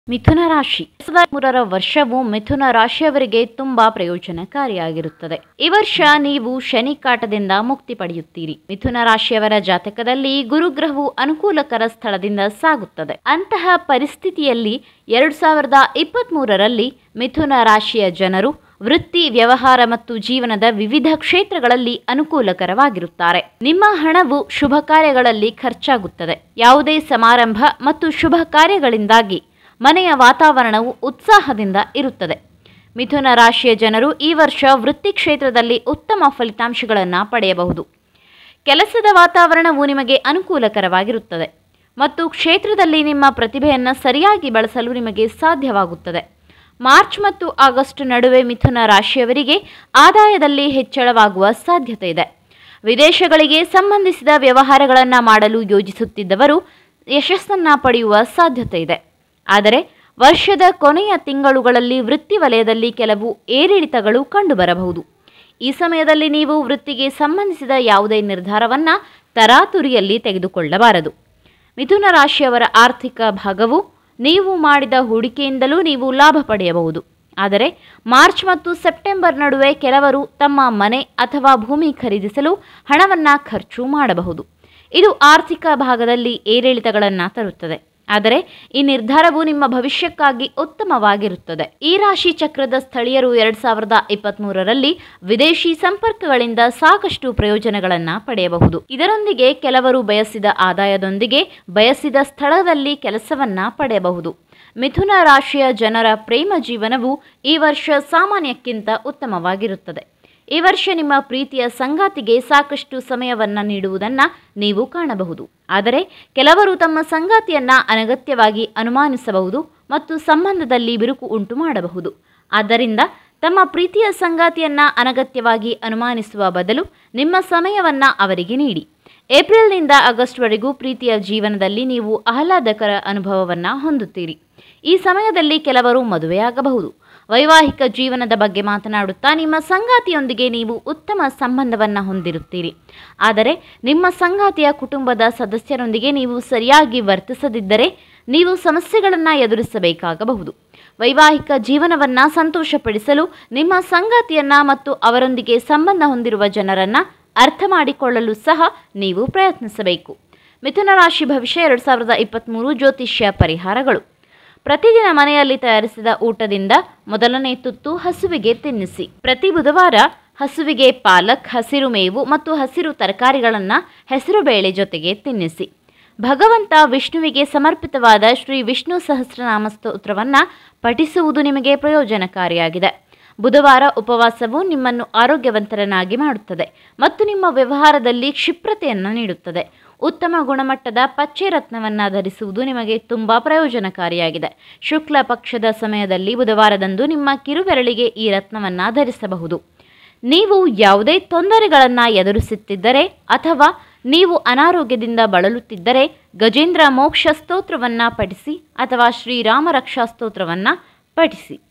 ಮಿಥುನ ರಾಶಿ ಎರಡ್ ಸಾವಿರದ ಮೂರರ ವರ್ಷವು ಮಿಥುನ ರಾಶಿಯವರಿಗೆ ತುಂಬಾ ಪ್ರಯೋಜನಕಾರಿಯಾಗಿರುತ್ತದೆ ಈ ವರ್ಷ ನೀವು ಶನಿ ಕಾಟದಿಂದ ಮುಕ್ತಿ ಪಡೆಯುತ್ತೀರಿ ಮಿಥುನ ರಾಶಿಯವರ ಜಾತಕದಲ್ಲಿ ಗುರುಗ್ರಹವು ಅನುಕೂಲಕರ ಸ್ಥಳದಿಂದ ಸಾಗುತ್ತದೆ ಅಂತಹ ಪರಿಸ್ಥಿತಿಯಲ್ಲಿ ಎರಡು ಸಾವಿರದ ಇಪ್ಪತ್ತ್ ಮೂರರಲ್ಲಿ ಮಿಥುನ ರಾಶಿಯ ಜನರು ವೃತ್ತಿ ವ್ಯವಹಾರ ಮತ್ತು ಜೀವನದ ವಿವಿಧ ಕ್ಷೇತ್ರಗಳಲ್ಲಿ ಅನುಕೂಲಕರವಾಗಿರುತ್ತಾರೆ ನಿಮ್ಮ ಹಣವು ಶುಭ ಕಾರ್ಯಗಳಲ್ಲಿ ಖರ್ಚಾಗುತ್ತದೆ ಯಾವುದೇ ಸಮಾರಂಭ ಮತ್ತು ಶುಭ ಕಾರ್ಯಗಳಿಂದಾಗಿ ಮನೆಯ ವಾತಾವರಣವು ಉತ್ಸಾಹದಿಂದ ಇರುತ್ತದೆ ಮಿಥುನ ರಾಶಿಯ ಜನರು ಈ ವರ್ಷ ವೃತ್ತಿ ಕ್ಷೇತ್ರದಲ್ಲಿ ಉತ್ತಮ ಫಲಿತಾಂಶಗಳನ್ನು ಪಡೆಯಬಹುದು ಕೆಲಸದ ವಾತಾವರಣವು ನಿಮಗೆ ಅನುಕೂಲಕರವಾಗಿರುತ್ತದೆ ಮತ್ತು ಕ್ಷೇತ್ರದಲ್ಲಿ ನಿಮ್ಮ ಪ್ರತಿಭೆಯನ್ನು ಸರಿಯಾಗಿ ಬಳಸಲು ನಿಮಗೆ ಸಾಧ್ಯವಾಗುತ್ತದೆ ಮಾರ್ಚ್ ಮತ್ತು ಆಗಸ್ಟ್ ನಡುವೆ ಮಿಥುನ ರಾಶಿಯವರಿಗೆ ಆದಾಯದಲ್ಲಿ ಹೆಚ್ಚಳವಾಗುವ ಸಾಧ್ಯತೆ ಇದೆ ವಿದೇಶಗಳಿಗೆ ಸಂಬಂಧಿಸಿದ ವ್ಯವಹಾರಗಳನ್ನು ಮಾಡಲು ಯೋಜಿಸುತ್ತಿದ್ದವರು ಯಶಸ್ಸನ್ನು ಪಡೆಯುವ ಸಾಧ್ಯತೆ ಇದೆ ಆದರೆ ವರ್ಷದ ಕೊನೆಯ ತಿಂಗಳುಗಳಲ್ಲಿ ವೃತ್ತಿ ವಲಯದಲ್ಲಿ ಕೆಲವು ಏರಿಳಿತಗಳು ಕಂಡುಬರಬಹುದು ಈ ಸಮಯದಲ್ಲಿ ನೀವು ವೃತ್ತಿಗೆ ಸಂಬಂಧಿಸಿದ ಯಾವುದೇ ನಿರ್ಧಾರವನ್ನು ತರಾತುರಿಯಲ್ಲಿ ತೆಗೆದುಕೊಳ್ಳಬಾರದು ಮಿಥುನ ರಾಶಿಯವರ ಆರ್ಥಿಕ ಭಾಗವು ನೀವು ಮಾಡಿದ ಹೂಡಿಕೆಯಿಂದಲೂ ನೀವು ಲಾಭ ಪಡೆಯಬಹುದು ಆದರೆ ಮಾರ್ಚ್ ಮತ್ತು ಸೆಪ್ಟೆಂಬರ್ ನಡುವೆ ಕೆಲವರು ತಮ್ಮ ಮನೆ ಅಥವಾ ಭೂಮಿ ಖರೀದಿಸಲು ಹಣವನ್ನು ಖರ್ಚು ಮಾಡಬಹುದು ಇದು ಆರ್ಥಿಕ ಭಾಗದಲ್ಲಿ ಏರಿಳಿತಗಳನ್ನು ತರುತ್ತದೆ ಆದರೆ ಈ ನಿರ್ಧಾರವು ನಿಮ್ಮ ಭವಿಷ್ಯಕ್ಕಾಗಿ ಉತ್ತಮವಾಗಿರುತ್ತದೆ ಈ ರಾಶಿ ಚಕ್ರದ ಸ್ಥಳೀಯರು ಎರಡ್ ಸಾವಿರದ ಇಪ್ಪತ್ತ್ ಮೂರರಲ್ಲಿ ವಿದೇಶಿ ಸಂಪರ್ಕಗಳಿಂದ ಸಾಕಷ್ಟು ಪ್ರಯೋಜನಗಳನ್ನು ಪಡೆಯಬಹುದು ಇದರೊಂದಿಗೆ ಕೆಲವರು ಬಯಸಿದ ಆದಾಯದೊಂದಿಗೆ ಬಯಸಿದ ಸ್ಥಳದಲ್ಲಿ ಕೆಲಸವನ್ನ ಪಡೆಯಬಹುದು ಮಿಥುನ ರಾಶಿಯ ಜನರ ಪ್ರೇಮ ಜೀವನವು ಈ ವರ್ಷ ಸಾಮಾನ್ಯಕ್ಕಿಂತ ಉತ್ತಮವಾಗಿರುತ್ತದೆ ಈ ವರ್ಷ ನಿಮ್ಮ ಪ್ರೀತಿಯ ಸಂಗಾತಿಗೆ ಸಾಕಷ್ಟು ಸಮಯವನ್ನು ನೀಡುವುದನ್ನು ನೀವು ಕಾಣಬಹುದು ಆದರೆ ಕೆಲವರು ತಮ್ಮ ಸಂಗಾತಿಯನ್ನ ಅನಗತ್ಯವಾಗಿ ಅನುಮಾನಿಸಬಹುದು ಮತ್ತು ಸಂಬಂಧದಲ್ಲಿ ಬಿರುಕು ಉಂಟು ಮಾಡಬಹುದು ಆದ್ದರಿಂದ ತಮ್ಮ ಪ್ರೀತಿಯ ಸಂಗಾತಿಯನ್ನ ಅನಗತ್ಯವಾಗಿ ಅನುಮಾನಿಸುವ ಬದಲು ನಿಮ್ಮ ಸಮಯವನ್ನ ಅವರಿಗೆ ನೀಡಿ ಏಪ್ರಿಲ್ನಿಂದ ಆಗಸ್ಟ್ವರೆಗೂ ಪ್ರೀತಿಯ ಜೀವನದಲ್ಲಿ ನೀವು ಆಹ್ಲಾದಕರ ಅನುಭವವನ್ನು ಹೊಂದುತ್ತೀರಿ ಈ ಸಮಯದಲ್ಲಿ ಕೆಲವರು ಮದುವೆಯಾಗಬಹುದು ವೈವಾಹಿಕ ಜೀವನದ ಬಗ್ಗೆ ಮಾತನಾಡುತ್ತಾ ನಿಮ್ಮ ಸಂಗಾತಿಯೊಂದಿಗೆ ನೀವು ಉತ್ತಮ ಸಂಬಂಧವನ್ನು ಹೊಂದಿರುತ್ತೀರಿ ಆದರೆ ನಿಮ್ಮ ಸಂಗಾತಿಯ ಕುಟುಂಬದ ಸದಸ್ಯರೊಂದಿಗೆ ನೀವು ಸರಿಯಾಗಿ ವರ್ತಿಸದಿದ್ದರೆ ನೀವು ಸಮಸ್ಯೆಗಳನ್ನು ಎದುರಿಸಬೇಕಾಗಬಹುದು ವೈವಾಹಿಕ ಜೀವನವನ್ನು ಸಂತೋಷಪಡಿಸಲು ನಿಮ್ಮ ಸಂಗಾತಿಯನ್ನ ಮತ್ತು ಅವರೊಂದಿಗೆ ಸಂಬಂಧ ಹೊಂದಿರುವ ಜನರನ್ನ ಅರ್ಥ ಮಾಡಿಕೊಳ್ಳಲು ಸಹ ನೀವು ಪ್ರಯತ್ನಿಸಬೇಕು ಮಿಥುನ ರಾಶಿ ಭವಿಷ್ಯ ಎರಡು ಸಾವಿರದ ಇಪ್ಪತ್ತ್ಮೂರು ಜ್ಯೋತಿಷ್ಯ ಪರಿಹಾರಗಳು ಪ್ರತಿದಿನ ಮನೆಯಲ್ಲಿ ತಯಾರಿಸಿದ ಊಟದಿಂದ ಮೊದಲನೇ ತುತ್ತು ಹಸುವಿಗೆ ತಿನ್ನಿಸಿ ಪ್ರತಿ ಬುಧವಾರ ಹಸುವಿಗೆ ಪಾಲಕ್ ಹಸಿರು ಮೇವು ಮತ್ತು ಹಸಿರು ತರಕಾರಿಗಳನ್ನು ಹೆಸರುಬೇಳೆ ಜೊತೆಗೆ ತಿನ್ನಿಸಿ ಭಗವಂತ ವಿಷ್ಣುವಿಗೆ ಸಮರ್ಪಿತವಾದ ಶ್ರೀ ವಿಷ್ಣು ಸಹಸ್ರನಾಮ ಸ್ತೋತ್ರವನ್ನು ಪಠಿಸುವುದು ನಿಮಗೆ ಪ್ರಯೋಜನಕಾರಿಯಾಗಿದೆ ಬುಧವಾರ ಉಪವಾಸವು ನಿಮ್ಮನ್ನು ಆರೋಗ್ಯವಂತರನ್ನಾಗಿ ಮಾಡುತ್ತದೆ ಮತ್ತು ನಿಮ್ಮ ವ್ಯವಹಾರದಲ್ಲಿ ಕ್ಷಿಪ್ರತೆಯನ್ನು ನೀಡುತ್ತದೆ ಉತ್ತಮ ಗುಣಮಟ್ಟದ ಪಚ್ಚೆ ರತ್ನವನ್ನು ಧರಿಸುವುದು ನಿಮಗೆ ತುಂಬ ಪ್ರಯೋಜನಕಾರಿಯಾಗಿದೆ ಶುಕ್ಲ ಪಕ್ಷದ ಸಮಯದಲ್ಲಿ ಬುಧವಾರದಂದು ನಿಮ್ಮ ಕಿರುಬೆರಳಿಗೆ ಈ ರತ್ನವನ್ನು ಧರಿಸಬಹುದು ನೀವು ಯಾವುದೇ ತೊಂದರೆಗಳನ್ನು ಎದುರಿಸುತ್ತಿದ್ದರೆ ಅಥವಾ ನೀವು ಅನಾರೋಗ್ಯದಿಂದ ಬಳಲುತ್ತಿದ್ದರೆ ಗಜೇಂದ್ರ ಮೋಕ್ಷ ಸ್ತೋತ್ರವನ್ನು ಪಠಿಸಿ ಅಥವಾ ಶ್ರೀರಾಮ ರಕ್ಷಾ ಸ್ತೋತ್ರವನ್ನು ಪಠಿಸಿ